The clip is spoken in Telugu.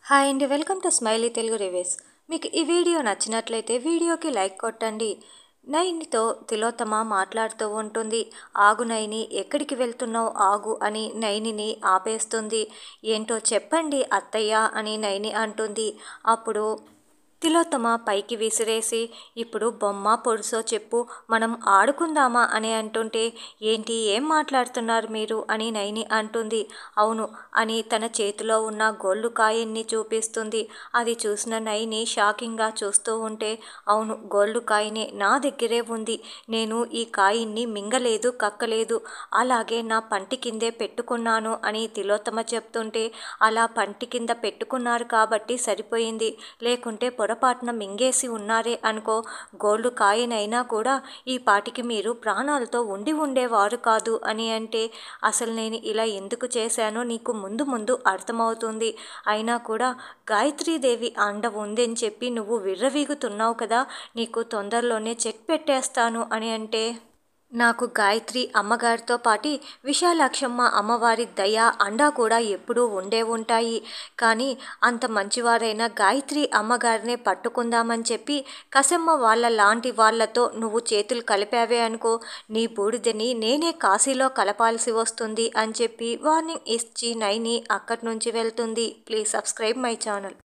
హాయ్ అండి welcome to Smiley Telugu reviews మీకు ఈ వీడియో నచ్చినట్లయితే వీడియోకి లైక్ కొట్టండి నైనితో తిలోత్తమ మాట్లాడుతూ ఉంటుంది ఆగు నైని ఎక్కడికి వెళ్తున్నావు ఆగు అని నైనిని ఆపేస్తుంది ఏంటో చెప్పండి అత్తయ్య అని నైని అంటుంది అప్పుడు తిలోత్తమ పైకి విసిరేసి ఇప్పుడు బొమ్మ పొడుసో చెప్పు మనం ఆడుకుందామా అని అంటుంటే ఏంటి ఏం మాట్లాడుతున్నారు మీరు అని నైని అంటుంది అవును అని తన చేతిలో ఉన్న గోల్డ్ కాయిన్ని చూపిస్తుంది అది చూసిన నైని షాకింగ్గా చూస్తూ ఉంటే అవును గోల్డ్ కాయినే నా దగ్గరే ఉంది నేను ఈ కాయిన్ని మింగలేదు కక్కలేదు అలాగే నా పంటి కిందే పెట్టుకున్నాను అని తిలోత్తమ చెప్తుంటే అలా పంటి కింద పెట్టుకున్నారు కాబట్టి సరిపోయింది లేకుంటే పొరపాటున మింగేసి ఉన్నారే అనుకో గోల్డ్ కాయిన్ అయినా కూడా ఈ పాటికి మీరు ప్రాణాలతో ఉండి ఉండేవారు కాదు అని అంటే అసలు నేను ఇలా ఎందుకు చేశానో నీకు ముందు ముందు అర్థమవుతుంది అయినా కూడా గాయత్రీదేవి అండ ఉందని చెప్పి నువ్వు విర్రవీగుతున్నావు కదా నీకు తొందరలోనే చెక్ పెట్టేస్తాను అని అంటే నాకు గాయత్రి అమ్మగారితో పాటి విశాలాక్షమ్మ అమ్మవారి దయ అండా కూడా ఎప్పుడూ ఉండే ఉంటాయి కానీ అంత మంచివారైన గాయత్రి అమ్మగారినే పట్టుకుందామని చెప్పి కసమ్మ వాళ్ళ లాంటి వాళ్ళతో నువ్వు చేతులు కలిపావే అనుకో నీ బూడిదని నేనే కాశీలో కలపాల్సి వస్తుంది అని చెప్పి వార్నింగ్ ఇచ్చి నైని అక్కడి నుంచి వెళ్తుంది ప్లీజ్ సబ్స్క్రైబ్ మై ఛానల్